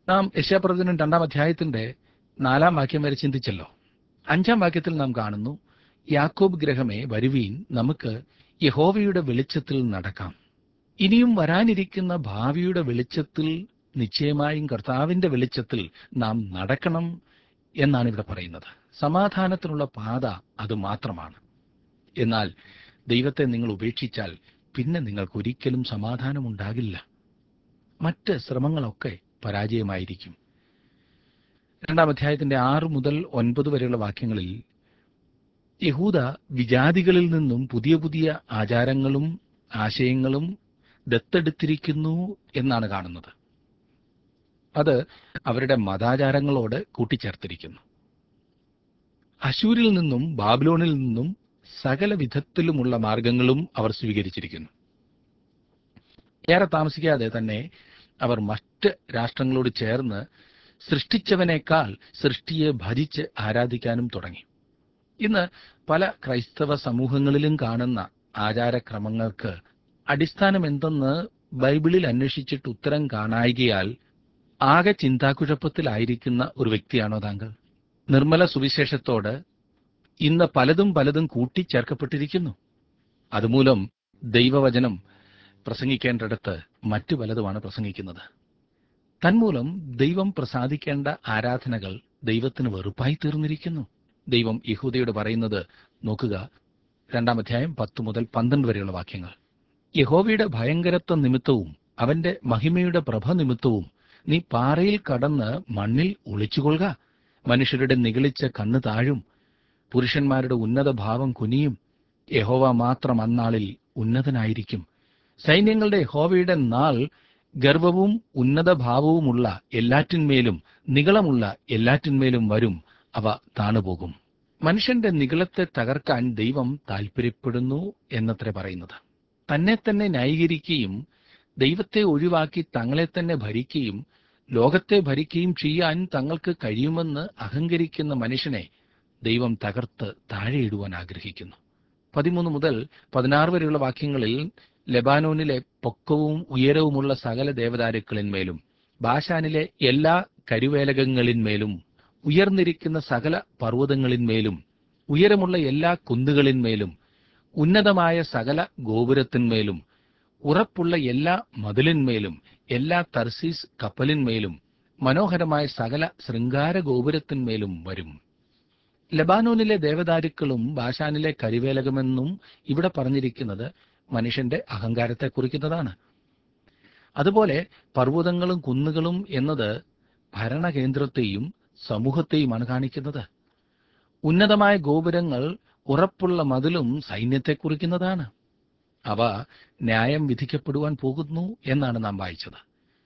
നാം യശാപ്രവചനം രണ്ടാം അധ്യായത്തിന്റെ നാലാം വാക്യം വരെ ചിന്തിച്ചല്ലോ അഞ്ചാം വാക്യത്തിൽ നാം കാണുന്നു യാക്കോബ് ഗ്രഹമേ വരുവീൻ നമുക്ക് യഹോവയുടെ വെളിച്ചത്തിൽ നടക്കാം ഇനിയും വരാനിരിക്കുന്ന ഭാവിയുടെ വെളിച്ചത്തിൽ നിശ്ചയമായും കർത്താവിന്റെ വെളിച്ചത്തിൽ നാം നടക്കണം എന്നാണ് ഇവിടെ പറയുന്നത് സമാധാനത്തിനുള്ള പാത അത് മാത്രമാണ് എന്നാൽ ദൈവത്തെ നിങ്ങൾ ഉപേക്ഷിച്ചാൽ പിന്നെ നിങ്ങൾക്ക് ഒരിക്കലും സമാധാനമുണ്ടാകില്ല മറ്റ് ശ്രമങ്ങളൊക്കെ പരാജയമായിരിക്കും രണ്ടാം അധ്യായത്തിന്റെ ആറ് മുതൽ ഒൻപത് വരെയുള്ള വാക്യങ്ങളിൽ യഹൂദ വിജാതികളിൽ നിന്നും പുതിയ പുതിയ ആചാരങ്ങളും ആശയങ്ങളും ദത്തെടുത്തിരിക്കുന്നു എന്നാണ് കാണുന്നത് അത് അവരുടെ മതാചാരങ്ങളോട് കൂട്ടിച്ചേർത്തിരിക്കുന്നു അശൂരിൽ നിന്നും ബാബിലോണിൽ നിന്നും സകല വിധത്തിലുമുള്ള മാർഗങ്ങളും അവർ സ്വീകരിച്ചിരിക്കുന്നു ഏറെ താമസിക്കാതെ തന്നെ അവർ മറ്റ് രാഷ്ട്രങ്ങളോട് ചേർന്ന് സൃഷ്ടിച്ചവനേക്കാൾ സൃഷ്ടിയെ ഭജിച്ച് ആരാധിക്കാനും തുടങ്ങി ഇന്ന് പല ക്രൈസ്തവ സമൂഹങ്ങളിലും കാണുന്ന ആചാരക്രമങ്ങൾക്ക് അടിസ്ഥാനം എന്തെന്ന് ബൈബിളിൽ അന്വേഷിച്ചിട്ട് ഉത്തരം കാണായികയാൽ ആകെ ചിന്താക്കുഴപ്പത്തിലായിരിക്കുന്ന ഒരു വ്യക്തിയാണോ താങ്കൾ നിർമ്മല സുവിശേഷത്തോട് ഇന്ന് പലതും പലതും കൂട്ടിച്ചേർക്കപ്പെട്ടിരിക്കുന്നു അതുമൂലം ദൈവവചനം പ്രസംഗിക്കേണ്ടിടത്ത് മറ്റു പലതുമാണ് പ്രസംഗിക്കുന്നത് തന്മൂലം ദൈവം പ്രസാദിക്കേണ്ട ആരാധനകൾ ദൈവത്തിന് വെറുപ്പായി തീർന്നിരിക്കുന്നു ദൈവം യഹൂദയോട് പറയുന്നത് നോക്കുക രണ്ടാം അധ്യായം പത്ത് മുതൽ പന്ത്രണ്ട് വരെയുള്ള വാക്യങ്ങൾ യഹോവയുടെ ഭയങ്കരത്വ നിമിത്തവും അവന്റെ മഹിമയുടെ പ്രഭ നിമിത്തവും നീ പാറയിൽ കടന്ന് മണ്ണിൽ ഒളിച്ചുകൊള്ളുക മനുഷ്യരുടെ നിഗളിച്ച കണ്ണ് താഴും പുരുഷന്മാരുടെ ഉന്നത ഭാവം കുനിയും യഹോവ മാത്രം അന്നാളിൽ ഉന്നതനായിരിക്കും സൈന്യങ്ങളുടെ യഹോവയുടെ നാൾ ഗർവവും ഉന്നത ഭാവവുമുള്ള എല്ലാറ്റിന്മേലും നികളമുള്ള എല്ലാറ്റിന്മേലും വരും അവ താണുപോകും മനുഷ്യന്റെ നികളത്തെ തകർക്കാൻ ദൈവം താൽപ്പര്യപ്പെടുന്നു എന്നത്രേ പറയുന്നത് തന്നെ തന്നെ ന്യായീകരിക്കുകയും ദൈവത്തെ ഒഴിവാക്കി തങ്ങളെ തന്നെ ഭരിക്കുകയും ലോകത്തെ ഭരിക്കുകയും ചെയ്യാൻ തങ്ങൾക്ക് കഴിയുമെന്ന് അഹങ്കരിക്കുന്ന മനുഷ്യനെ ദൈവം തകർത്ത് താഴെയിടുവാൻ ആഗ്രഹിക്കുന്നു പതിമൂന്ന് മുതൽ പതിനാറ് വരെയുള്ള വാക്യങ്ങളിൽ ലെബാനോനിലെ പൊക്കവും ഉയരവുമുള്ള സകല ദേവദാരുക്കളിന്മേലും ബാഷാനിലെ എല്ലാ കരുവേലകങ്ങളിന്മേലും ഉയർന്നിരിക്കുന്ന സകല പർവ്വതങ്ങളിന്മേലും ഉയരമുള്ള എല്ലാ കുന്നുകളിന്മേലും ഉന്നതമായ സകല ഗോപുരത്തിന്മേലും ഉറപ്പുള്ള എല്ലാ മതിലിന്മേലും എല്ലാ തർസീസ് കപ്പലിന്മേലും മനോഹരമായ സകല ശൃംഗാര ഗോപുരത്തിന്മേലും വരും ലബാനോനിലെ ദേവദാരുക്കളും ബാഷാനിലെ കരിവേലകമെന്നും ഇവിടെ പറഞ്ഞിരിക്കുന്നത് മനുഷ്യന്റെ അഹങ്കാരത്തെ കുറിക്കുന്നതാണ് അതുപോലെ പർവ്വതങ്ങളും കുന്നുകളും എന്നത് ഭരണകേന്ദ്രത്തെയും സമൂഹത്തെയുമാണ് കാണിക്കുന്നത് ഉന്നതമായ ഗോപുരങ്ങൾ ഉറപ്പുള്ള മതിലും സൈന്യത്തെ കുറിക്കുന്നതാണ് അവ ന്യായം വിധിക്കപ്പെടുവാൻ പോകുന്നു എന്നാണ് നാം വായിച്ചത്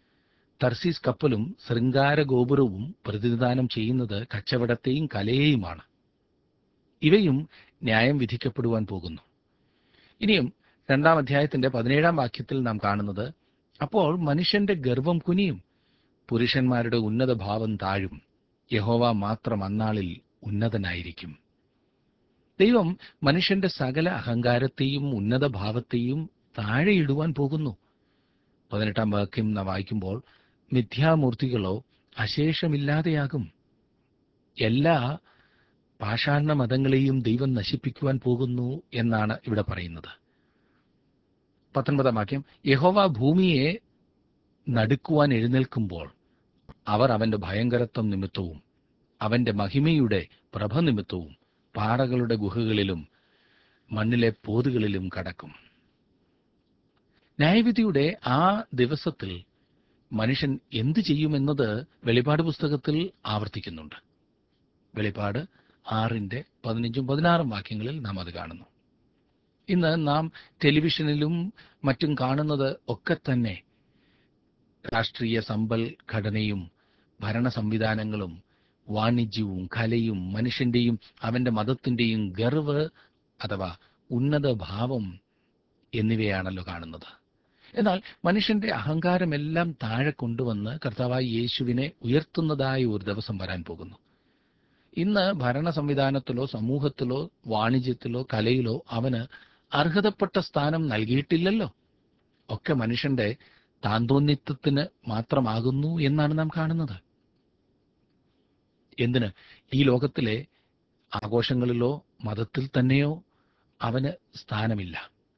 തർസീസ് കപ്പലും ശൃംഗാര ഗോപുരവും പ്രതിനിധാനം ചെയ്യുന്നത് കച്ചവടത്തെയും കലയെയുമാണ് ഇവയും ന്യായം വിധിക്കപ്പെടുവാൻ പോകുന്നു ഇനിയും രണ്ടാം അധ്യായത്തിന്റെ പതിനേഴാം വാക്യത്തിൽ നാം കാണുന്നത് അപ്പോൾ മനുഷ്യന്റെ ഗർവം കുനിയും പുരുഷന്മാരുടെ ഉന്നത ഭാവം താഴും യഹോവ മാത്രം അന്നാളിൽ ഉന്നതനായിരിക്കും ദൈവം മനുഷ്യന്റെ സകല അഹങ്കാരത്തെയും ഉന്നത ഭാവത്തെയും താഴെയിടുവാൻ പോകുന്നു പതിനെട്ടാം വാക്യം നാം വായിക്കുമ്പോൾ മിഥ്യാമൂർത്തികളോ അശേഷമില്ലാതെയാകും എല്ലാ പാഷാണ മതങ്ങളെയും ദൈവം നശിപ്പിക്കുവാൻ പോകുന്നു എന്നാണ് ഇവിടെ പറയുന്നത് പത്തൊൻപതാം വാക്യം യഹോവ ഭൂമിയെ നടുക്കുവാൻ എഴുന്നേൽക്കുമ്പോൾ അവർ അവന്റെ ഭയങ്കരത്വം നിമിത്തവും അവന്റെ മഹിമയുടെ പ്രഭ നിമിത്തവും പാറകളുടെ ഗുഹകളിലും മണ്ണിലെ പോതുകളിലും കടക്കും ന്യായവിധിയുടെ ആ ദിവസത്തിൽ മനുഷ്യൻ എന്തു ചെയ്യുമെന്നത് വെളിപ്പാട് പുസ്തകത്തിൽ ആവർത്തിക്കുന്നുണ്ട് വെളിപ്പാട് ആറിന്റെ പതിനഞ്ചും പതിനാറും വാക്യങ്ങളിൽ നാം അത് കാണുന്നു ഇന്ന് നാം ടെലിവിഷനിലും മറ്റും കാണുന്നത് ഒക്കെ തന്നെ രാഷ്ട്രീയ സമ്പൽ ഘടനയും ഭരണ സംവിധാനങ്ങളും വാണിജ്യവും കലയും മനുഷ്യന്റെയും അവന്റെ മതത്തിന്റെയും ഗർവ് അഥവാ ഉന്നത ഭാവം എന്നിവയാണല്ലോ കാണുന്നത് എന്നാൽ മനുഷ്യന്റെ അഹങ്കാരമെല്ലാം താഴെ കൊണ്ടുവന്ന് കർത്താവായി യേശുവിനെ ഉയർത്തുന്നതായ ഒരു ദിവസം വരാൻ പോകുന്നു ഇന്ന് ഭരണ സംവിധാനത്തിലോ സമൂഹത്തിലോ വാണിജ്യത്തിലോ കലയിലോ അവന് അർഹതപ്പെട്ട സ്ഥാനം നൽകിയിട്ടില്ലല്ലോ ഒക്കെ മനുഷ്യന്റെ താന്തോന്നിത്വത്തിന് മാത്രമാകുന്നു എന്നാണ് നാം കാണുന്നത് എന്തിന് ഈ ലോകത്തിലെ ആഘോഷങ്ങളിലോ മതത്തിൽ തന്നെയോ അവന് സ്ഥാനമില്ല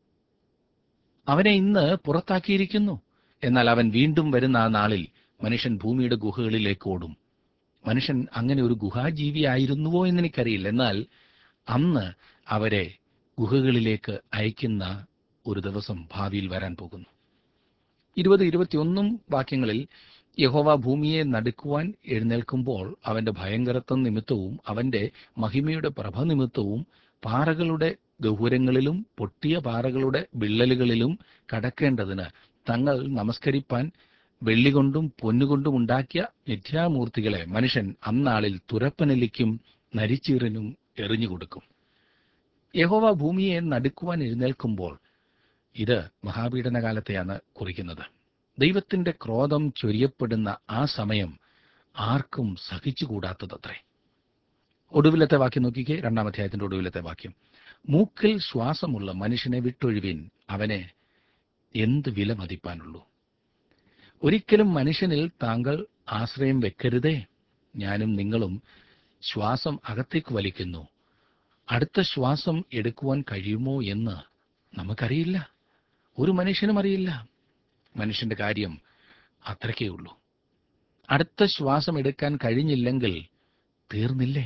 അവനെ ഇന്ന് പുറത്താക്കിയിരിക്കുന്നു എന്നാൽ അവൻ വീണ്ടും വരുന്ന ആ നാളിൽ മനുഷ്യൻ ഭൂമിയുടെ ഗുഹകളിലേക്ക് ഓടും മനുഷ്യൻ അങ്ങനെ ഒരു ഗുഹാജീവിയായിരുന്നുവോ എന്ന് എനിക്കറിയില്ല എന്നാൽ അന്ന് അവരെ ഗുഹകളിലേക്ക് അയക്കുന്ന ഒരു ദിവസം ഭാവിയിൽ വരാൻ പോകുന്നു ഇരുപത് ഇരുപത്തിയൊന്നും വാക്യങ്ങളിൽ യഹോവ ഭൂമിയെ നടുക്കുവാൻ എഴുന്നേൽക്കുമ്പോൾ അവന്റെ ഭയങ്കരത്വം നിമിത്തവും അവന്റെ മഹിമയുടെ പ്രഭ നിമിത്തവും പാറകളുടെ ഗഹൂരങ്ങളിലും പൊട്ടിയ പാറകളുടെ വിള്ളലുകളിലും കടക്കേണ്ടതിന് തങ്ങൾ നമസ്കരിപ്പാൻ വെള്ളികൊണ്ടും പൊന്നുകൊണ്ടും ഉണ്ടാക്കിയ മിഥ്യാമൂർത്തികളെ മനുഷ്യൻ അന്നാളിൽ തുരപ്പനെല്ലിക്കും നരിച്ചീറിനും എറിഞ്ഞുകൊടുക്കും യഹോവ ഭൂമിയെ നടുക്കുവാൻ എഴുന്നേൽക്കുമ്പോൾ ഇത് മഹാപീഡന കാലത്തെയാണ് കുറിക്കുന്നത് ദൈവത്തിന്റെ ക്രോധം ചൊരിയപ്പെടുന്ന ആ സമയം ആർക്കും സഹിച്ചുകൂടാത്തതത്രേ ഒടുവിലത്തെ വാക്യം നോക്കിക്കേ രണ്ടാം അധ്യായത്തിന്റെ ഒടുവിലത്തെ വാക്യം മൂക്കിൽ ശ്വാസമുള്ള മനുഷ്യനെ വിട്ടൊഴിവിൻ അവനെ എന്ത് വില മതിപ്പാനുള്ളൂ ഒരിക്കലും മനുഷ്യനിൽ താങ്കൾ ആശ്രയം വെക്കരുതേ ഞാനും നിങ്ങളും ശ്വാസം അകത്തേക്ക് വലിക്കുന്നു അടുത്ത ശ്വാസം എടുക്കുവാൻ കഴിയുമോ എന്ന് നമുക്കറിയില്ല ഒരു മനുഷ്യനും അറിയില്ല മനുഷ്യന്റെ കാര്യം അത്രയ്ക്കേ ഉള്ളൂ അടുത്ത ശ്വാസം എടുക്കാൻ കഴിഞ്ഞില്ലെങ്കിൽ തീർന്നില്ലേ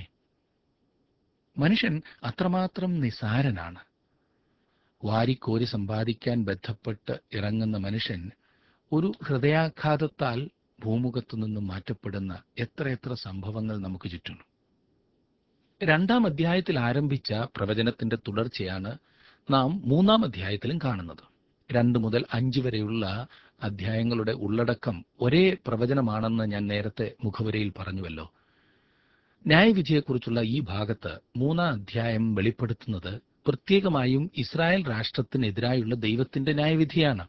മനുഷ്യൻ അത്രമാത്രം നിസാരനാണ് വാരിക്കോരി സമ്പാദിക്കാൻ ബന്ധപ്പെട്ട് ഇറങ്ങുന്ന മനുഷ്യൻ ഒരു ഹൃദയാഘാതത്താൽ ഭൂമുഖത്തു നിന്നും മാറ്റപ്പെടുന്ന എത്രയെത്ര സംഭവങ്ങൾ നമുക്ക് ചുറ്റുന്നു രണ്ടാം അധ്യായത്തിൽ ആരംഭിച്ച പ്രവചനത്തിന്റെ തുടർച്ചയാണ് നാം മൂന്നാം അധ്യായത്തിലും കാണുന്നത് രണ്ട് മുതൽ അഞ്ച് വരെയുള്ള അധ്യായങ്ങളുടെ ഉള്ളടക്കം ഒരേ പ്രവചനമാണെന്ന് ഞാൻ നേരത്തെ മുഖവരയിൽ പറഞ്ഞുവല്ലോ ന്യായവിധിയെക്കുറിച്ചുള്ള ഈ ഭാഗത്ത് മൂന്നാം അധ്യായം വെളിപ്പെടുത്തുന്നത് പ്രത്യേകമായും ഇസ്രായേൽ രാഷ്ട്രത്തിനെതിരായുള്ള ദൈവത്തിന്റെ ന്യായവിധിയാണ്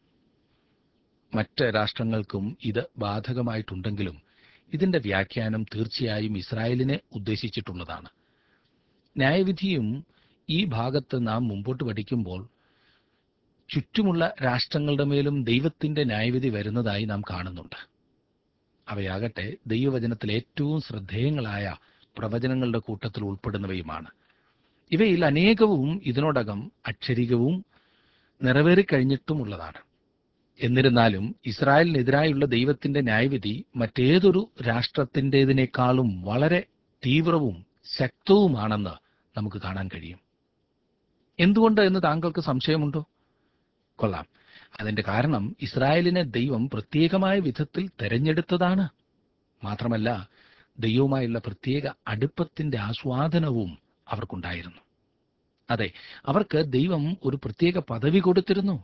മറ്റ് രാഷ്ട്രങ്ങൾക്കും ഇത് ബാധകമായിട്ടുണ്ടെങ്കിലും ഇതിന്റെ വ്യാഖ്യാനം തീർച്ചയായും ഇസ്രായേലിനെ ഉദ്ദേശിച്ചിട്ടുള്ളതാണ് ന്യായവിധിയും ഈ ഭാഗത്ത് നാം മുമ്പോട്ട് പഠിക്കുമ്പോൾ ചുറ്റുമുള്ള രാഷ്ട്രങ്ങളുടെ മേലും ദൈവത്തിന്റെ ന്യായവിധി വരുന്നതായി നാം കാണുന്നുണ്ട് അവയാകട്ടെ ദൈവവചനത്തിൽ ഏറ്റവും ശ്രദ്ധേയങ്ങളായ പ്രവചനങ്ങളുടെ കൂട്ടത്തിൽ ഉൾപ്പെടുന്നവയുമാണ് ഇവയിൽ അനേകവും ഇതിനോടകം അക്ഷരികവും നിറവേറിക്കഴിഞ്ഞിട്ടുമുള്ളതാണ് എന്നിരുന്നാലും ഇസ്രായേലിനെതിരായുള്ള ദൈവത്തിന്റെ ന്യായവിധി മറ്റേതൊരു രാഷ്ട്രത്തിൻ്റെതിനേക്കാളും വളരെ തീവ്രവും ശക്തവുമാണെന്ന് നമുക്ക് കാണാൻ കഴിയും എന്തുകൊണ്ട് എന്ന് താങ്കൾക്ക് സംശയമുണ്ടോ കൊള്ളാം അതിന്റെ കാരണം ഇസ്രായേലിനെ ദൈവം പ്രത്യേകമായ വിധത്തിൽ തെരഞ്ഞെടുത്തതാണ് മാത്രമല്ല ദൈവവുമായുള്ള പ്രത്യേക അടുപ്പത്തിന്റെ ആസ്വാദനവും അവർക്കുണ്ടായിരുന്നു അതെ അവർക്ക് ദൈവം ഒരു പ്രത്യേക പദവി കൊടുത്തിരുന്നു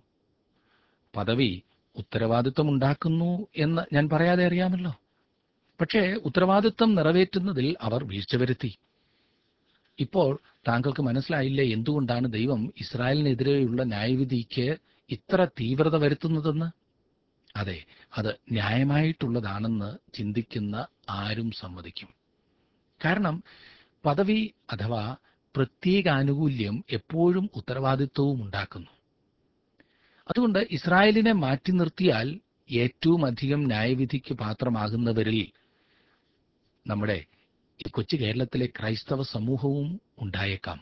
പദവി ഉത്തരവാദിത്വം ഉണ്ടാക്കുന്നു എന്ന് ഞാൻ പറയാതെ അറിയാമല്ലോ പക്ഷേ ഉത്തരവാദിത്വം നിറവേറ്റുന്നതിൽ അവർ വീഴ്ച വരുത്തി ഇപ്പോൾ താങ്കൾക്ക് മനസ്സിലായില്ലേ എന്തുകൊണ്ടാണ് ദൈവം ഇസ്രായേലിനെതിരെയുള്ള ന്യായവിധിക്ക് ഇത്ര തീവ്രത വരുത്തുന്നതെന്ന് അതെ അത് ന്യായമായിട്ടുള്ളതാണെന്ന് ചിന്തിക്കുന്ന ആരും സമ്മതിക്കും കാരണം പദവി അഥവാ പ്രത്യേക ആനുകൂല്യം എപ്പോഴും ഉത്തരവാദിത്വവും ഉണ്ടാക്കുന്നു അതുകൊണ്ട് ഇസ്രായേലിനെ മാറ്റി നിർത്തിയാൽ ഏറ്റവും അധികം ന്യായവിധിക്ക് പാത്രമാകുന്നവരിൽ നമ്മുടെ ഈ കൊച്ചു കേരളത്തിലെ ക്രൈസ്തവ സമൂഹവും ഉണ്ടായേക്കാം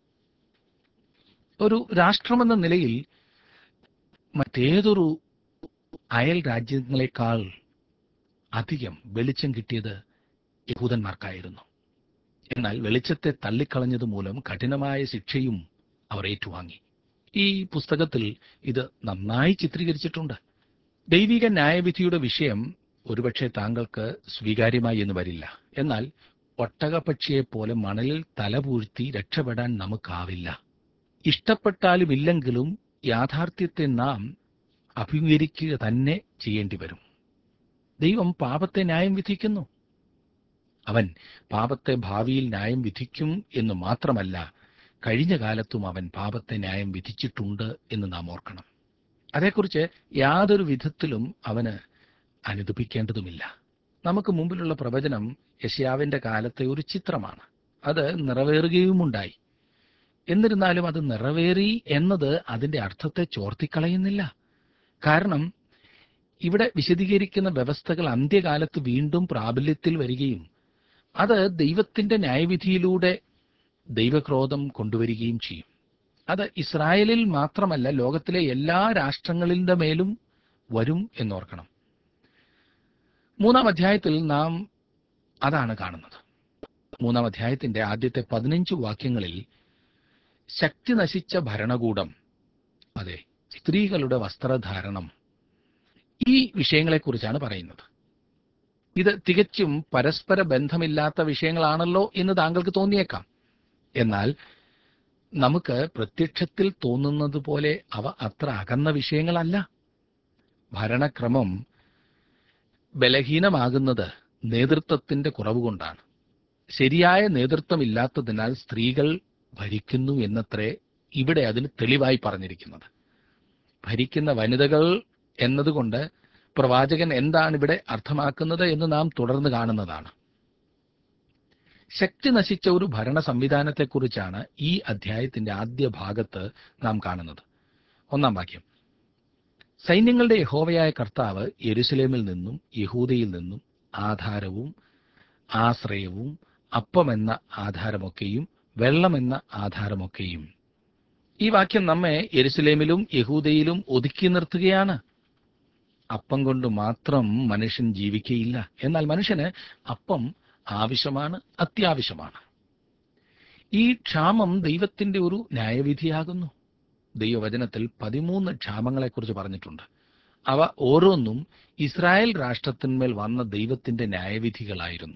ഒരു രാഷ്ട്രമെന്ന നിലയിൽ മറ്റേതൊരു അയൽ രാജ്യങ്ങളെക്കാൾ അധികം വെളിച്ചം കിട്ടിയത് യഹൂദന്മാർക്കായിരുന്നു എന്നാൽ വെളിച്ചത്തെ തള്ളിക്കളഞ്ഞത് മൂലം കഠിനമായ ശിക്ഷയും അവർ ഏറ്റുവാങ്ങി ഈ പുസ്തകത്തിൽ ഇത് നന്നായി ചിത്രീകരിച്ചിട്ടുണ്ട് ദൈവിക ന്യായവിധിയുടെ വിഷയം ഒരുപക്ഷെ താങ്കൾക്ക് സ്വീകാര്യമായി എന്ന് വരില്ല എന്നാൽ ഒട്ടകപക്ഷിയെപ്പോലെ മണലിൽ തലപൂഴ്ത്തി രക്ഷപ്പെടാൻ നമുക്കാവില്ല ഇഷ്ടപ്പെട്ടാലും ഇല്ലെങ്കിലും യാഥാർത്ഥ്യത്തെ നാം അഭിമുഖീകരിക്കുക തന്നെ ചെയ്യേണ്ടി വരും ദൈവം പാപത്തെ ന്യായം വിധിക്കുന്നു അവൻ പാപത്തെ ഭാവിയിൽ ന്യായം വിധിക്കും എന്ന് മാത്രമല്ല കഴിഞ്ഞ കാലത്തും അവൻ പാപത്തെ ന്യായം വിധിച്ചിട്ടുണ്ട് എന്ന് നാം ഓർക്കണം അതേക്കുറിച്ച് യാതൊരു വിധത്തിലും അവന് അനുദപിക്കേണ്ടതുമില്ല നമുക്ക് മുമ്പിലുള്ള പ്രവചനം യശയാവിന്റെ കാലത്തെ ഒരു ചിത്രമാണ് അത് നിറവേറുകയുമുണ്ടായി എന്നിരുന്നാലും അത് നിറവേറി എന്നത് അതിന്റെ അർത്ഥത്തെ ചോർത്തിക്കളയുന്നില്ല കാരണം ഇവിടെ വിശദീകരിക്കുന്ന വ്യവസ്ഥകൾ അന്ത്യകാലത്ത് വീണ്ടും പ്രാബല്യത്തിൽ വരികയും അത് ദൈവത്തിന്റെ ന്യായവിധിയിലൂടെ ദൈവക്രോധം കൊണ്ടുവരികയും ചെയ്യും അത് ഇസ്രായേലിൽ മാത്രമല്ല ലോകത്തിലെ എല്ലാ രാഷ്ട്രങ്ങളുടെ മേലും വരും എന്നോർക്കണം മൂന്നാം അധ്യായത്തിൽ നാം അതാണ് കാണുന്നത് മൂന്നാം അധ്യായത്തിന്റെ ആദ്യത്തെ പതിനഞ്ച് വാക്യങ്ങളിൽ ശക്തി നശിച്ച ഭരണകൂടം അതെ സ്ത്രീകളുടെ വസ്ത്രധാരണം ഈ വിഷയങ്ങളെക്കുറിച്ചാണ് പറയുന്നത് ഇത് തികച്ചും പരസ്പര ബന്ധമില്ലാത്ത വിഷയങ്ങളാണല്ലോ എന്ന് താങ്കൾക്ക് തോന്നിയേക്കാം എന്നാൽ നമുക്ക് പ്രത്യക്ഷത്തിൽ തോന്നുന്നത് പോലെ അവ അത്ര അകന്ന വിഷയങ്ങളല്ല ഭരണക്രമം ബലഹീനമാകുന്നത് നേതൃത്വത്തിന്റെ കുറവ് കൊണ്ടാണ് ശരിയായ നേതൃത്വമില്ലാത്തതിനാൽ സ്ത്രീകൾ ഭരിക്കുന്നു എന്നത്രേ ഇവിടെ അതിന് തെളിവായി പറഞ്ഞിരിക്കുന്നത് ഭരിക്കുന്ന വനിതകൾ എന്നതുകൊണ്ട് പ്രവാചകൻ എന്താണ് ഇവിടെ അർത്ഥമാക്കുന്നത് എന്ന് നാം തുടർന്ന് കാണുന്നതാണ് ശക്തി നശിച്ച ഒരു ഭരണ സംവിധാനത്തെക്കുറിച്ചാണ് ഈ അധ്യായത്തിന്റെ ആദ്യ ഭാഗത്ത് നാം കാണുന്നത് ഒന്നാം വാക്യം സൈന്യങ്ങളുടെ യഹോവയായ കർത്താവ് യെരുസലേമിൽ നിന്നും യഹൂദയിൽ നിന്നും ആധാരവും ആശ്രയവും അപ്പമെന്ന ആധാരമൊക്കെയും വെള്ളമെന്ന ആധാരമൊക്കെയും ഈ വാക്യം നമ്മെ യെരുസലേമിലും യഹൂദയിലും ഒതുക്കി നിർത്തുകയാണ് അപ്പം കൊണ്ട് മാത്രം മനുഷ്യൻ ജീവിക്കയില്ല എന്നാൽ മനുഷ്യന് അപ്പം ആവശ്യമാണ് അത്യാവശ്യമാണ് ഈ ക്ഷാമം ദൈവത്തിന്റെ ഒരു ന്യായവിധിയാകുന്നു ദൈവവചനത്തിൽ പതിമൂന്ന് ക്ഷാമങ്ങളെക്കുറിച്ച് പറഞ്ഞിട്ടുണ്ട് അവ ഓരോന്നും ഇസ്രായേൽ രാഷ്ട്രത്തിന്മേൽ വന്ന ദൈവത്തിന്റെ ന്യായവിധികളായിരുന്നു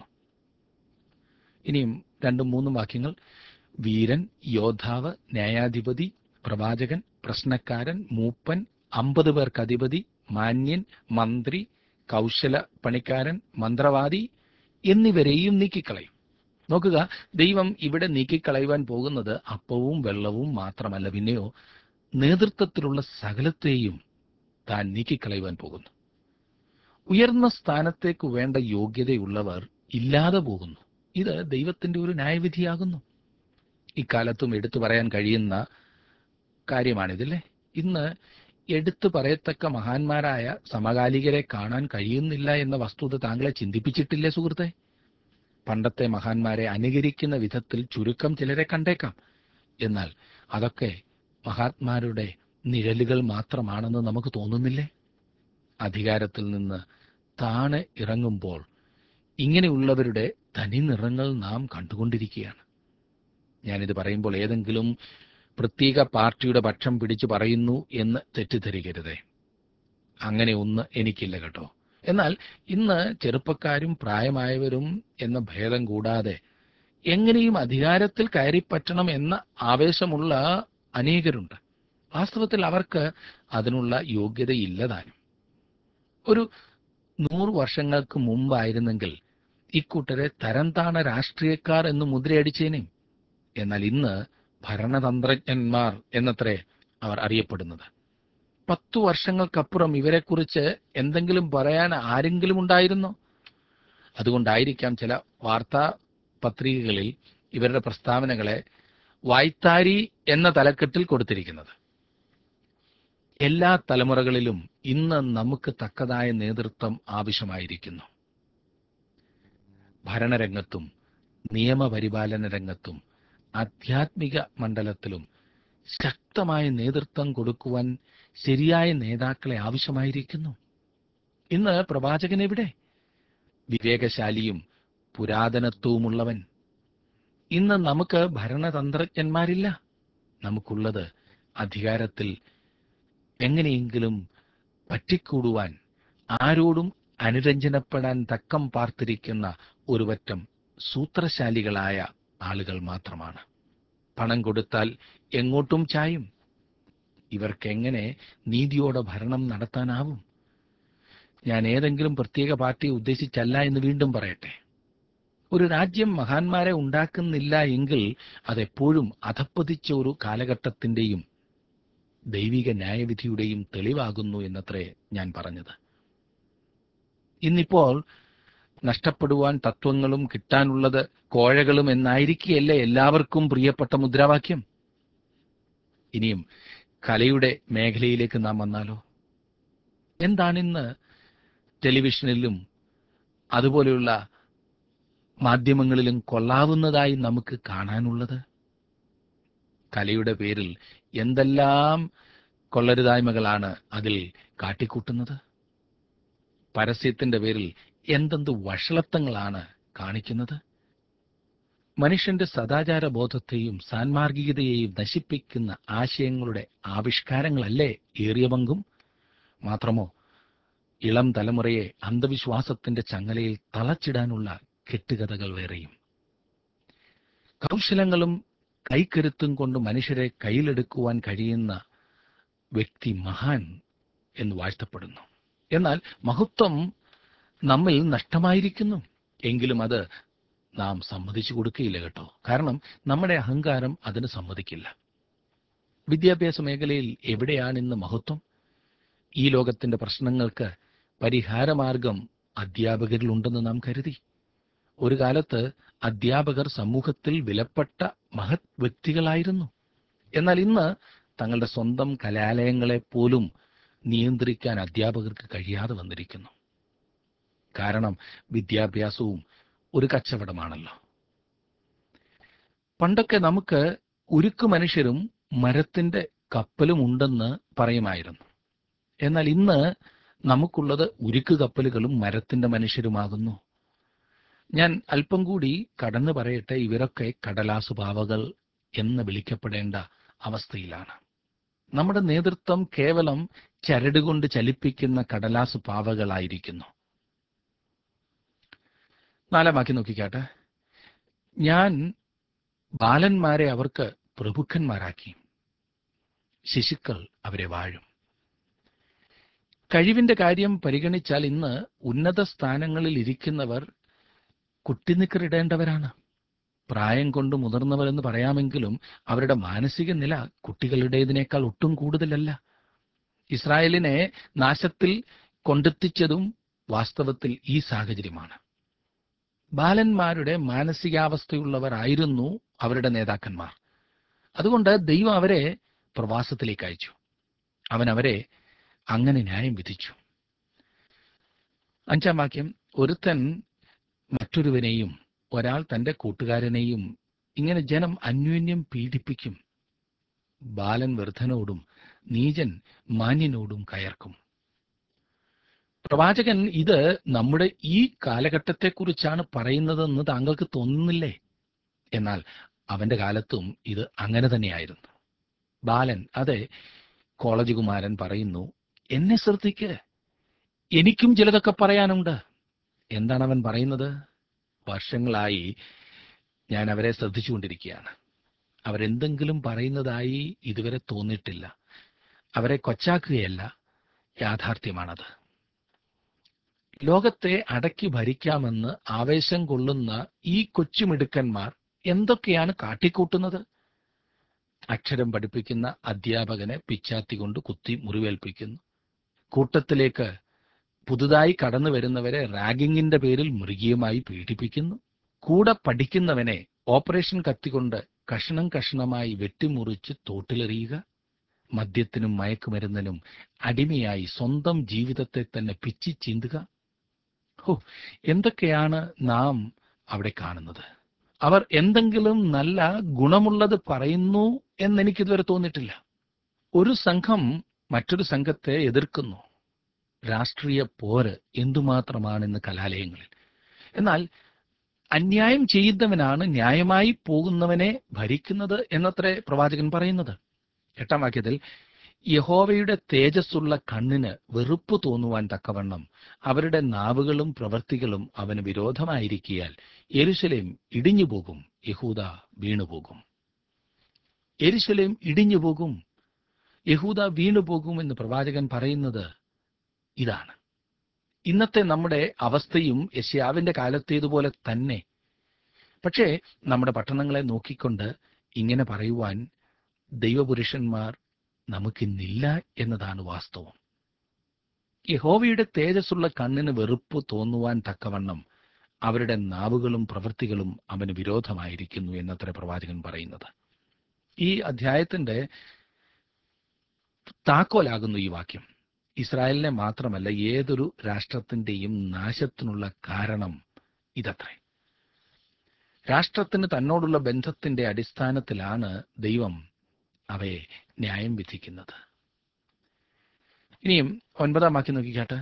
ഇനിയും രണ്ടും മൂന്നും വാക്യങ്ങൾ വീരൻ യോദ്ധാവ് ന്യായാധിപതി പ്രവാചകൻ പ്രശ്നക്കാരൻ മൂപ്പൻ അമ്പത് പേർക്ക് അധിപതി മാന്യൻ മന്ത്രി കൗശല പണിക്കാരൻ മന്ത്രവാദി എന്നിവരെയും നീക്കിക്കളയും നോക്കുക ദൈവം ഇവിടെ നീക്കിക്കളയുവാൻ പോകുന്നത് അപ്പവും വെള്ളവും മാത്രമല്ല പിന്നെയോ നേതൃത്വത്തിലുള്ള സകലത്തെയും താൻ നീക്കിക്കളയുവാൻ പോകുന്നു ഉയർന്ന സ്ഥാനത്തേക്ക് വേണ്ട യോഗ്യതയുള്ളവർ ഇല്ലാതെ പോകുന്നു ഇത് ദൈവത്തിന്റെ ഒരു ന്യായവിധിയാകുന്നു ഇക്കാലത്തും എടുത്തു പറയാൻ കഴിയുന്ന കാര്യമാണിതല്ലേ ഇന്ന് എടുത്തു പറയത്തക്ക മഹാന്മാരായ സമകാലികരെ കാണാൻ കഴിയുന്നില്ല എന്ന വസ്തുത താങ്കളെ ചിന്തിപ്പിച്ചിട്ടില്ലേ സുഹൃത്തെ പണ്ടത്തെ മഹാന്മാരെ അനുകരിക്കുന്ന വിധത്തിൽ ചുരുക്കം ചിലരെ കണ്ടേക്കാം എന്നാൽ അതൊക്കെ മഹാത്മാരുടെ നിഴലുകൾ മാത്രമാണെന്ന് നമുക്ക് തോന്നുന്നില്ലേ അധികാരത്തിൽ നിന്ന് താണെ ഇറങ്ങുമ്പോൾ ഇങ്ങനെയുള്ളവരുടെ തനി നിറങ്ങൾ നാം കണ്ടുകൊണ്ടിരിക്കുകയാണ് ഞാനിത് പറയുമ്പോൾ ഏതെങ്കിലും പ്രത്യേക പാർട്ടിയുടെ പക്ഷം പിടിച്ചു പറയുന്നു എന്ന് തെറ്റിദ്ധരിക്കരുതേ അങ്ങനെ ഒന്ന് എനിക്കില്ല കേട്ടോ എന്നാൽ ഇന്ന് ചെറുപ്പക്കാരും പ്രായമായവരും എന്ന ഭേദം കൂടാതെ എങ്ങനെയും അധികാരത്തിൽ കയറിപ്പറ്റണം എന്ന ആവേശമുള്ള അനേകരുണ്ട് വാസ്തവത്തിൽ അവർക്ക് അതിനുള്ള യോഗ്യതയില്ലതാനും ഒരു നൂറ് വർഷങ്ങൾക്ക് മുമ്പായിരുന്നെങ്കിൽ ഇക്കൂട്ടരെ തരം താണ രാഷ്ട്രീയക്കാർ എന്ന് മുദ്രയടിച്ചേനെ എന്നാൽ ഇന്ന് ഭരണതന്ത്രജ്ഞന്മാർ എന്നത്രേ അവർ അറിയപ്പെടുന്നത് പത്തു വർഷങ്ങൾക്കപ്പുറം ഇവരെക്കുറിച്ച് എന്തെങ്കിലും പറയാൻ ആരെങ്കിലും ഉണ്ടായിരുന്നോ അതുകൊണ്ടായിരിക്കാം ചില വാർത്താ പത്രികകളിൽ ഇവരുടെ പ്രസ്താവനകളെ വായ്ത്താരി എന്ന തലക്കെട്ടിൽ കൊടുത്തിരിക്കുന്നത് എല്ലാ തലമുറകളിലും ഇന്ന് നമുക്ക് തക്കതായ നേതൃത്വം ആവശ്യമായിരിക്കുന്നു ഭരണരംഗത്തും നിയമപരിപാലന രംഗത്തും ആധ്യാത്മിക മണ്ഡലത്തിലും ശക്തമായ നേതൃത്വം കൊടുക്കുവാൻ ശരിയായ നേതാക്കളെ ആവശ്യമായിരിക്കുന്നു ഇന്ന് പ്രവാചകൻ എവിടെ വിവേകശാലിയും പുരാതനത്വവുമുള്ളവൻ ഇന്ന് നമുക്ക് ഭരണതന്ത്രജ്ഞന്മാരില്ല നമുക്കുള്ളത് അധികാരത്തിൽ എങ്ങനെയെങ്കിലും പറ്റിക്കൂടുവാൻ ആരോടും അനുരഞ്ജനപ്പെടാൻ തക്കം പാർത്തിരിക്കുന്ന ഒരുപറ്റം സൂത്രശാലികളായ ആളുകൾ മാത്രമാണ് പണം കൊടുത്താൽ എങ്ങോട്ടും ചായും ഇവർക്കെങ്ങനെ നീതിയോടെ ഭരണം നടത്താനാവും ഞാൻ ഏതെങ്കിലും പ്രത്യേക പാർട്ടിയെ ഉദ്ദേശിച്ചല്ല എന്ന് വീണ്ടും പറയട്ടെ ഒരു രാജ്യം മഹാന്മാരെ ഉണ്ടാക്കുന്നില്ല എങ്കിൽ അതെപ്പോഴും അധപ്പതിച്ച ഒരു കാലഘട്ടത്തിന്റെയും ദൈവിക ന്യായവിധിയുടെയും തെളിവാകുന്നു എന്നത്രേ ഞാൻ പറഞ്ഞത് ഇന്നിപ്പോൾ നഷ്ടപ്പെടുവാൻ തത്വങ്ങളും കിട്ടാനുള്ളത് കോഴകളും എന്നായിരിക്കുകയല്ലേ എല്ലാവർക്കും പ്രിയപ്പെട്ട മുദ്രാവാക്യം ഇനിയും കലയുടെ മേഖലയിലേക്ക് നാം വന്നാലോ എന്താണിന്ന് ടെലിവിഷനിലും അതുപോലെയുള്ള മാധ്യമങ്ങളിലും കൊള്ളാവുന്നതായി നമുക്ക് കാണാനുള്ളത് കലയുടെ പേരിൽ എന്തെല്ലാം കൊള്ളരുതായ്മകളാണ് അതിൽ കാട്ടിക്കൂട്ടുന്നത് പരസ്യത്തിന്റെ പേരിൽ എന്തെന്ത് വഷളത്വങ്ങളാണ് കാണിക്കുന്നത് മനുഷ്യന്റെ സദാചാര ബോധത്തെയും സാൻമാർഗികതയെയും നശിപ്പിക്കുന്ന ആശയങ്ങളുടെ ആവിഷ്കാരങ്ങളല്ലേ ഏറിയ പങ്കും മാത്രമോ ഇളം തലമുറയെ അന്ധവിശ്വാസത്തിന്റെ ചങ്ങലയിൽ തളച്ചിടാനുള്ള കെട്ടുകഥകൾ വേറെയും കൗശലങ്ങളും കൈക്കരുത്തും കൊണ്ട് മനുഷ്യരെ കയ്യിലെടുക്കുവാൻ കഴിയുന്ന വ്യക്തി മഹാൻ എന്ന് വാഴ്ത്തപ്പെടുന്നു എന്നാൽ മഹത്വം നമ്മിൽ നഷ്ടമായിരിക്കുന്നു എങ്കിലും അത് നാം സമ്മതിച്ചു കൊടുക്കുകയില്ല കേട്ടോ കാരണം നമ്മുടെ അഹങ്കാരം അതിന് സമ്മതിക്കില്ല വിദ്യാഭ്യാസ മേഖലയിൽ എവിടെയാണ് ഇന്ന് മഹത്വം ഈ ലോകത്തിന്റെ പ്രശ്നങ്ങൾക്ക് പരിഹാരമാർഗം അധ്യാപകരിലുണ്ടെന്ന് നാം കരുതി ഒരു കാലത്ത് അധ്യാപകർ സമൂഹത്തിൽ വിലപ്പെട്ട മഹത് വ്യക്തികളായിരുന്നു എന്നാൽ ഇന്ന് തങ്ങളുടെ സ്വന്തം കലാലയങ്ങളെ പോലും നിയന്ത്രിക്കാൻ അധ്യാപകർക്ക് കഴിയാതെ വന്നിരിക്കുന്നു കാരണം വിദ്യാഭ്യാസവും ഒരു കച്ചവടമാണല്ലോ പണ്ടൊക്കെ നമുക്ക് ഉരുക്കു മനുഷ്യരും മരത്തിന്റെ കപ്പലും ഉണ്ടെന്ന് പറയുമായിരുന്നു എന്നാൽ ഇന്ന് നമുക്കുള്ളത് ഉരുക്ക് കപ്പലുകളും മരത്തിന്റെ മനുഷ്യരുമാകുന്നു ഞാൻ അല്പം കൂടി കടന്നു പറയട്ടെ ഇവരൊക്കെ കടലാസു പാവകൾ എന്ന് വിളിക്കപ്പെടേണ്ട അവസ്ഥയിലാണ് നമ്മുടെ നേതൃത്വം കേവലം ചരടുകൊണ്ട് ചലിപ്പിക്കുന്ന കടലാസു പാവകളായിരിക്കുന്നു നാലാം വാക്യം നോക്കിക്കാട്ടെ ഞാൻ ബാലന്മാരെ അവർക്ക് പ്രഭുക്കന്മാരാക്കി ശിശുക്കൾ അവരെ വാഴും കഴിവിന്റെ കാര്യം പരിഗണിച്ചാൽ ഇന്ന് ഉന്നത സ്ഥാനങ്ങളിൽ ഇരിക്കുന്നവർ കുട്ടിനിക്കറിടേണ്ടവരാണ് പ്രായം കൊണ്ട് മുതിർന്നവരെന്ന് പറയാമെങ്കിലും അവരുടെ മാനസിക നില കുട്ടികളുടേതിനേക്കാൾ ഒട്ടും കൂടുതലല്ല ഇസ്രായേലിനെ നാശത്തിൽ കൊണ്ടെത്തിച്ചതും വാസ്തവത്തിൽ ഈ സാഹചര്യമാണ് ബാലന്മാരുടെ മാനസികാവസ്ഥയുള്ളവരായിരുന്നു അവരുടെ നേതാക്കന്മാർ അതുകൊണ്ട് ദൈവം അവരെ പ്രവാസത്തിലേക്ക് അയച്ചു അവൻ അവരെ അങ്ങനെ ന്യായം വിധിച്ചു അഞ്ചാം വാക്യം ഒരുത്തൻ മറ്റൊരുവനെയും ഒരാൾ തന്റെ കൂട്ടുകാരനെയും ഇങ്ങനെ ജനം അന്യോന്യം പീഡിപ്പിക്കും ബാലൻ വൃദ്ധനോടും നീചൻ മാന്യനോടും കയർക്കും പ്രവാചകൻ ഇത് നമ്മുടെ ഈ കാലഘട്ടത്തെക്കുറിച്ചാണ് പറയുന്നതെന്ന് താങ്കൾക്ക് തോന്നുന്നില്ലേ എന്നാൽ അവന്റെ കാലത്തും ഇത് അങ്ങനെ തന്നെയായിരുന്നു ബാലൻ അതെ കോളേജ് കുമാരൻ പറയുന്നു എന്നെ ശ്രദ്ധിക്ക് എനിക്കും ചിലതൊക്കെ പറയാനുണ്ട് എന്താണ് അവൻ പറയുന്നത് വർഷങ്ങളായി ഞാൻ അവരെ ശ്രദ്ധിച്ചുകൊണ്ടിരിക്കുകയാണ് അവരെന്തെങ്കിലും പറയുന്നതായി ഇതുവരെ തോന്നിയിട്ടില്ല അവരെ കൊച്ചാക്കുകയല്ല യാഥാർത്ഥ്യമാണത് ലോകത്തെ അടക്കി ഭരിക്കാമെന്ന് ആവേശം കൊള്ളുന്ന ഈ കൊച്ചുമിടുക്കന്മാർ എന്തൊക്കെയാണ് കാട്ടിക്കൂട്ടുന്നത് അക്ഷരം പഠിപ്പിക്കുന്ന അധ്യാപകനെ പിച്ചാത്തി കൊണ്ട് കുത്തി മുറിവേൽപ്പിക്കുന്നു കൂട്ടത്തിലേക്ക് പുതുതായി കടന്നു വരുന്നവരെ റാഗിങ്ങിന്റെ പേരിൽ മൃഗീയമായി പീഡിപ്പിക്കുന്നു കൂടെ പഠിക്കുന്നവനെ ഓപ്പറേഷൻ കത്തികൊണ്ട് കഷണം കഷണമായി വെട്ടിമുറിച്ച് തോട്ടിലെറിയുക മദ്യത്തിനും മയക്കുമരുന്നിനും അടിമയായി സ്വന്തം ജീവിതത്തെ തന്നെ പിച്ചി ചീന്തുക ഹോ എന്തൊക്കെയാണ് നാം അവിടെ കാണുന്നത് അവർ എന്തെങ്കിലും നല്ല ഗുണമുള്ളത് പറയുന്നു എന്നെനിക്കിതുവരെ തോന്നിയിട്ടില്ല ഒരു സംഘം മറ്റൊരു സംഘത്തെ എതിർക്കുന്നു രാഷ്ട്രീയ പോര് എന്തുമാത്രമാണ് ഇന്ന് കലാലയങ്ങളിൽ എന്നാൽ അന്യായം ചെയ്യുന്നവനാണ് ന്യായമായി പോകുന്നവനെ ഭരിക്കുന്നത് എന്നത്രേ പ്രവാചകൻ പറയുന്നത് എട്ടാം വാക്യത്തിൽ യഹോവയുടെ തേജസ്സുള്ള കണ്ണിന് വെറുപ്പ് തോന്നുവാൻ തക്കവണ്ണം അവരുടെ നാവുകളും പ്രവൃത്തികളും അവന് വിരോധമായിരിക്കിയാൽ യെരുശലേം ഇടിഞ്ഞുപോകും യഹൂദ വീണുപോകും യെരുശലേം ഇടിഞ്ഞുപോകും യഹൂദ വീണുപോകും എന്ന് പ്രവാചകൻ പറയുന്നത് ഇതാണ് ഇന്നത്തെ നമ്മുടെ അവസ്ഥയും യശ്യാവിന്റെ കാലത്തേതുപോലെ തന്നെ പക്ഷേ നമ്മുടെ പട്ടണങ്ങളെ നോക്കിക്കൊണ്ട് ഇങ്ങനെ പറയുവാൻ ദൈവപുരുഷന്മാർ നമുക്കിന്നില്ല എന്നതാണ് വാസ്തവം യഹോവയുടെ തേജസ്സുള്ള കണ്ണിന് വെറുപ്പ് തോന്നുവാൻ തക്കവണ്ണം അവരുടെ നാവുകളും പ്രവൃത്തികളും അവന് വിരോധമായിരിക്കുന്നു എന്നത്ര പ്രവാചകൻ പറയുന്നത് ഈ അധ്യായത്തിന്റെ താക്കോലാകുന്നു ഈ വാക്യം ഇസ്രായേലിനെ മാത്രമല്ല ഏതൊരു രാഷ്ട്രത്തിന്റെയും നാശത്തിനുള്ള കാരണം ഇതത്രേ രാഷ്ട്രത്തിന് തന്നോടുള്ള ബന്ധത്തിന്റെ അടിസ്ഥാനത്തിലാണ് ദൈവം അവയെ ന്യായം വിധിക്കുന്നത് ഇനിയും ഒൻപതാം വാക്യം നോക്കിക്കാട്ടെ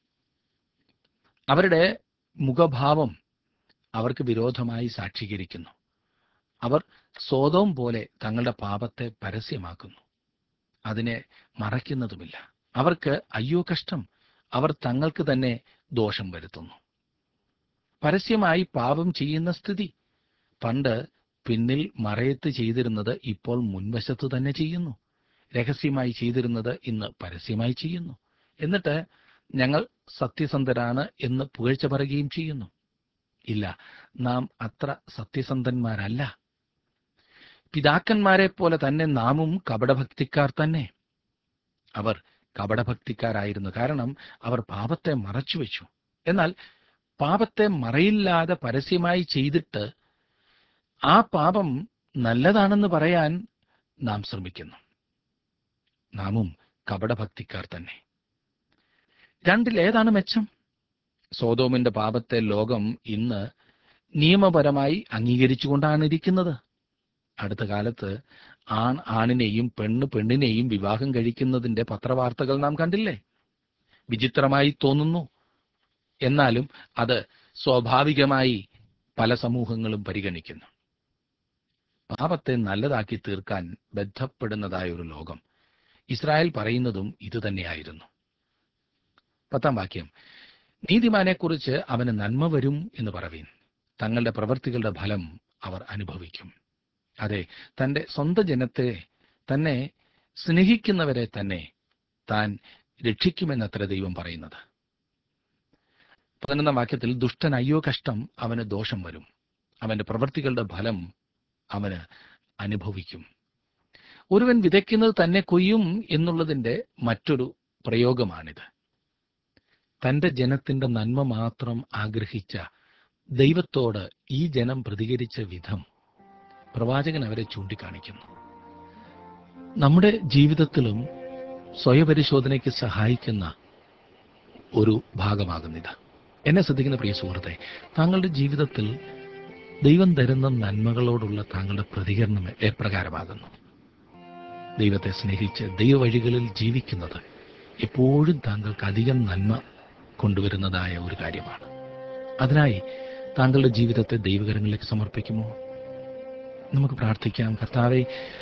അവരുടെ മുഖഭാവം അവർക്ക് വിരോധമായി സാക്ഷീകരിക്കുന്നു അവർ സ്വതവും പോലെ തങ്ങളുടെ പാപത്തെ പരസ്യമാക്കുന്നു അതിനെ മറയ്ക്കുന്നതുമില്ല അവർക്ക് അയ്യോ കഷ്ടം അവർ തങ്ങൾക്ക് തന്നെ ദോഷം വരുത്തുന്നു പരസ്യമായി പാപം ചെയ്യുന്ന സ്ഥിതി പണ്ട് പിന്നിൽ മറയത്ത് ചെയ്തിരുന്നത് ഇപ്പോൾ മുൻവശത്ത് തന്നെ ചെയ്യുന്നു രഹസ്യമായി ചെയ്തിരുന്നത് ഇന്ന് പരസ്യമായി ചെയ്യുന്നു എന്നിട്ട് ഞങ്ങൾ സത്യസന്ധരാണ് എന്ന് പുകഴ്ച പറയുകയും ചെയ്യുന്നു ഇല്ല നാം അത്ര സത്യസന്ധന്മാരല്ല പിതാക്കന്മാരെ പോലെ തന്നെ നാമും കപടഭക്തിക്കാർ തന്നെ അവർ കപടഭക്തിക്കാരായിരുന്നു കാരണം അവർ പാപത്തെ മറച്ചുവെച്ചു എന്നാൽ പാപത്തെ മറയില്ലാതെ പരസ്യമായി ചെയ്തിട്ട് ആ പാപം നല്ലതാണെന്ന് പറയാൻ നാം ശ്രമിക്കുന്നു നാമും കപടഭക്തിക്കാർ തന്നെ രണ്ടിലേതാണ് മെച്ചം സോതോമിന്റെ പാപത്തെ ലോകം ഇന്ന് നിയമപരമായി അംഗീകരിച്ചുകൊണ്ടാണ് ഇരിക്കുന്നത് അടുത്ത കാലത്ത് ആൺ ആണിനെയും പെണ്ണ് പെണ്ണിനെയും വിവാഹം കഴിക്കുന്നതിന്റെ പത്രവാർത്തകൾ നാം കണ്ടില്ലേ വിചിത്രമായി തോന്നുന്നു എന്നാലും അത് സ്വാഭാവികമായി പല സമൂഹങ്ങളും പരിഗണിക്കുന്നു പാപത്തെ നല്ലതാക്കി തീർക്കാൻ ബന്ധപ്പെടുന്നതായ ഒരു ലോകം ഇസ്രായേൽ പറയുന്നതും ഇതുതന്നെയായിരുന്നു പത്താം വാക്യം നീതിമാനെക്കുറിച്ച് അവന് നന്മ വരും എന്ന് പറവീൻ തങ്ങളുടെ പ്രവൃത്തികളുടെ ഫലം അവർ അനുഭവിക്കും അതെ തന്റെ സ്വന്തം ജനത്തെ തന്നെ സ്നേഹിക്കുന്നവരെ തന്നെ താൻ രക്ഷിക്കുമെന്നത്ര ദൈവം പറയുന്നത് പതിനൊന്നാം വാക്യത്തിൽ ദുഷ്ടൻ അയ്യോ കഷ്ടം അവന് ദോഷം വരും അവന്റെ പ്രവൃത്തികളുടെ ഫലം അവന് അനുഭവിക്കും ഒരുവൻ വിതയ്ക്കുന്നത് തന്നെ കൊയ്യും എന്നുള്ളതിന്റെ മറ്റൊരു പ്രയോഗമാണിത് തന്റെ ജനത്തിന്റെ നന്മ മാത്രം ആഗ്രഹിച്ച ദൈവത്തോട് ഈ ജനം പ്രതികരിച്ച വിധം പ്രവാചകൻ അവരെ ചൂണ്ടിക്കാണിക്കുന്നു നമ്മുടെ ജീവിതത്തിലും സ്വയപരിശോധനയ്ക്ക് സഹായിക്കുന്ന ഒരു ഭാഗമാകുന്നിത് എന്നെ ശ്രദ്ധിക്കുന്ന പ്രിയ സുഹൃത്തെ താങ്കളുടെ ജീവിതത്തിൽ ദൈവം തരുന്ന നന്മകളോടുള്ള താങ്കളുടെ പ്രതികരണം എപ്രകാരമാകുന്നു ദൈവത്തെ സ്നേഹിച്ച് ദൈവവഴികളിൽ ജീവിക്കുന്നത് എപ്പോഴും താങ്കൾക്ക് അധികം നന്മ കൊണ്ടുവരുന്നതായ ഒരു കാര്യമാണ് അതിനായി താങ്കളുടെ ജീവിതത്തെ ദൈവകരങ്ങളിലേക്ക് സമർപ്പിക്കുമോ നമുക്ക് പ്രാർത്ഥിക്കാം കർത്താവെ